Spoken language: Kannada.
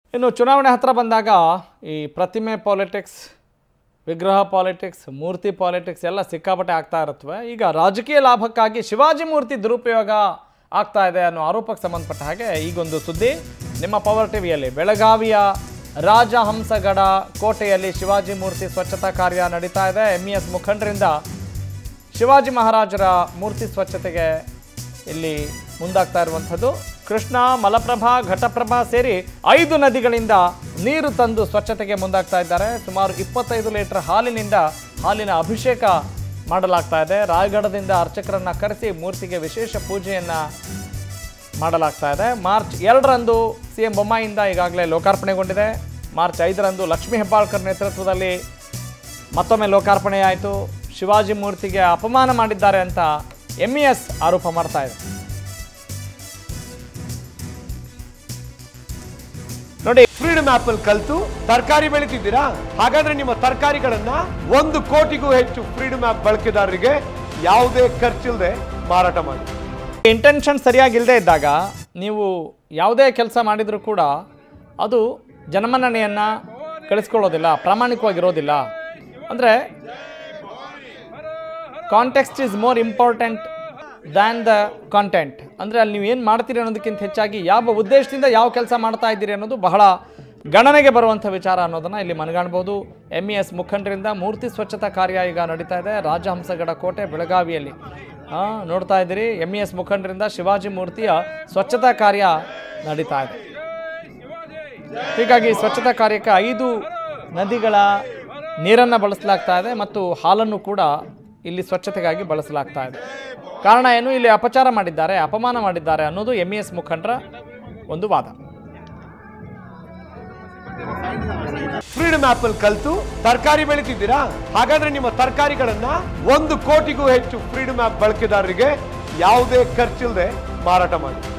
ಇನ್ನು ಚುನಾವಣೆ ಹತ್ರ ಬಂದಾಗ ಈ ಪ್ರತಿಮೆ ಪಾಲಿಟಿಕ್ಸ್ ವಿಗ್ರಹ ಪಾಲಿಟಿಕ್ಸ್ ಮೂರ್ತಿ ಪಾಲಿಟಿಕ್ಸ್ ಎಲ್ಲ ಸಿಕ್ಕಾಪಟ್ಟೆ ಆಗ್ತಾ ಇರುತ್ತವೆ ಈಗ ರಾಜಕೀಯ ಲಾಭಕ್ಕಾಗಿ ಶಿವಾಜಿ ಮೂರ್ತಿ ದುರುಪಯೋಗ ಆಗ್ತಾ ಇದೆ ಅನ್ನೋ ಆರೋಪಕ್ಕೆ ಸಂಬಂಧಪಟ್ಟ ಹಾಗೆ ಈಗೊಂದು ಸುದ್ದಿ ನಿಮ್ಮ ಪವರ್ ಟಿವಿಯಲ್ಲಿ ಬೆಳಗಾವಿಯ ರಾಜಹಂಸಗಡ ಕೋಟೆಯಲ್ಲಿ ಶಿವಾಜಿ ಮೂರ್ತಿ ಸ್ವಚ್ಛತಾ ಕಾರ್ಯ ನಡೀತಾ ಇದೆ ಎಂ ಇ ಎಸ್ ಮುಖಂಡರಿಂದ ಶಿವಾಜಿ ಮಹಾರಾಜರ ಮೂರ್ತಿ ಸ್ವಚ್ಛತೆಗೆ ಇಲ್ಲಿ ಮುಂದಾಗ್ತಾ ಇರುವಂಥದ್ದು ಕೃಷ್ಣ ಮಲಪ್ರಭಾ ಘಟಪ್ರಭಾ ಸೇರಿ ಐದು ನದಿಗಳಿಂದ ನೀರು ತಂದು ಸ್ವಚ್ಛತೆಗೆ ಮುಂದಾಗ್ತಾ ಇದ್ದಾರೆ ಸುಮಾರು ಇಪ್ಪತ್ತೈದು ಲೀಟರ್ ಹಾಲಿನಿಂದ ಹಾಲಿನ ಅಭಿಷೇಕ ಮಾಡಲಾಗ್ತಾ ಇದೆ ರಾಯಗಢದಿಂದ ಅರ್ಚಕರನ್ನ ಕರೆಸಿ ಮೂರ್ತಿಗೆ ವಿಶೇಷ ಪೂಜೆಯನ್ನ ಮಾಡಲಾಗ್ತಾ ಇದೆ ಮಾರ್ಚ್ ಎರಡರಂದು ಸಿ ಎಂ ಬೊಮ್ಮಾಯಿಯಿಂದ ಈಗಾಗಲೇ ಲೋಕಾರ್ಪಣೆಗೊಂಡಿದೆ ಮಾರ್ಚ್ ಐದರಂದು ಲಕ್ಷ್ಮೀ ಹೆಬ್ಬಾಳ್ಕರ್ ನೇತೃತ್ವದಲ್ಲಿ ಮತ್ತೊಮ್ಮೆ ಲೋಕಾರ್ಪಣೆಯಾಯಿತು ಶಿವಾಜಿ ಮೂರ್ತಿಗೆ ಅಪಮಾನ ಮಾಡಿದ್ದಾರೆ ಅಂತ ಎಂ ಇ ಎಸ್ ಆರೋಪ ಮಾಡ್ತಾ ಇದೆ ನೋಡಿ ಫ್ರೀಡಮ್ ಆಪ್ ಅಲ್ಲಿ ಕಲ್ತು ತರಕಾರಿ ಬೆಳಿತಿದ್ದೀರಾ ಹಾಗಾದ್ರೆ ನಿಮ್ಮ ತರಕಾರಿಗಳನ್ನ ಒಂದು ಕೋಟಿಗೂ ಹೆಚ್ಚು ಫ್ರೀಡಮ್ ಆಪ್ ಬಳಕೆದಾರರಿಗೆ ಯಾವುದೇ ಖರ್ಚಿಲ್ಲದೆ ಮಾರಾಟ ಮಾಡಿ ಇಂಟೆನ್ಷನ್ ಸರಿಯಾಗಿಲ್ಲದೆ ಇದ್ದಾಗ ನೀವು ಯಾವುದೇ ಕೆಲಸ ಮಾಡಿದರೂ ಕೂಡ ಅದು ಜನಮನ್ನಣೆಯನ್ನು ಗಳಿಸ್ಕೊಳ್ಳೋದಿಲ್ಲ ಪ್ರಾಮಾಣಿಕವಾಗಿರೋದಿಲ್ಲ ಅಂದರೆ context is more important than the content ಅಂದರೆ ಅಲ್ಲಿ ನೀವು ಏನು ಮಾಡ್ತೀರಿ ಅನ್ನೋದಕ್ಕಿಂತ ಹೆಚ್ಚಾಗಿ ಯಾವ ಉದ್ದೇಶದಿಂದ ಯಾವ ಕೆಲಸ ಮಾಡ್ತಾ ಇದ್ದೀರಿ ಅನ್ನೋದು ಬಹಳ ಗಣನೆಗೆ ಬರುವಂಥ ವಿಚಾರ ಅನ್ನೋದನ್ನು ಇಲ್ಲಿ ಮನಗಾಣ್ಬೋದು ಎಮ್ ಇ ಎಸ್ ಮುಖಂಡರಿಂದ ಮೂರ್ತಿ ಸ್ವಚ್ಛತಾ ಕಾರ್ಯ ಈಗ ನಡೀತಾ ಇದೆ ರಾಜಹಂಸಗಡ ಕೋಟೆ ಬೆಳಗಾವಿಯಲ್ಲಿ ಆ, ನೋಡ್ತಾ ಇದ್ದೀರಿ ಎಮ್ ಇ ಎಸ್ ಮುಖಂಡರಿಂದ ಶಿವಾಜಿ ಮೂರ್ತಿಯ ಸ್ವಚ್ಛತಾ ಕಾರ್ಯ ನಡೀತಾ ಇದೆ ಹೀಗಾಗಿ ಸ್ವಚ್ಛತಾ ಕಾರ್ಯಕ್ಕೆ ಐದು ನದಿಗಳ ನೀರನ್ನು ಬಳಸಲಾಗ್ತಾ ಇದೆ ಮತ್ತು ಹಾಲನ್ನು ಕೂಡ ಇಲ್ಲಿ ಸ್ವಚ್ಛತೆಗಾಗಿ ಬಳಸಲಾಗ್ತಾ ಇದೆ ಕಾರಣ ಏನು ಇಲ್ಲಿ ಅಪಚಾರ ಮಾಡಿದ್ದಾರೆ ಅಪಮಾನ ಮಾಡಿದ್ದಾರೆ ಅನ್ನೋದು ಎಮ್ ಇ ಎಸ್ ಮುಖಂಡರ ಒಂದು ವಾದ ಫ್ರೀಡಮ್ ಆಪ್ ಅಲ್ಲಿ ಕಲ್ತು ತರಕಾರಿ ಬೆಳಿತಿದ್ದೀರಾ ಹಾಗಾದ್ರೆ ನಿಮ್ಮ ತರಕಾರಿಗಳನ್ನ ಒಂದು ಕೋಟಿಗೂ ಹೆಚ್ಚು ಫ್ರೀಡಮ್ ಆಪ್ ಬಳಕೆದಾರರಿಗೆ ಯಾವುದೇ ಖರ್ಚಿಲ್ಲದೆ ಮಾರಾಟ ಮಾಡಿ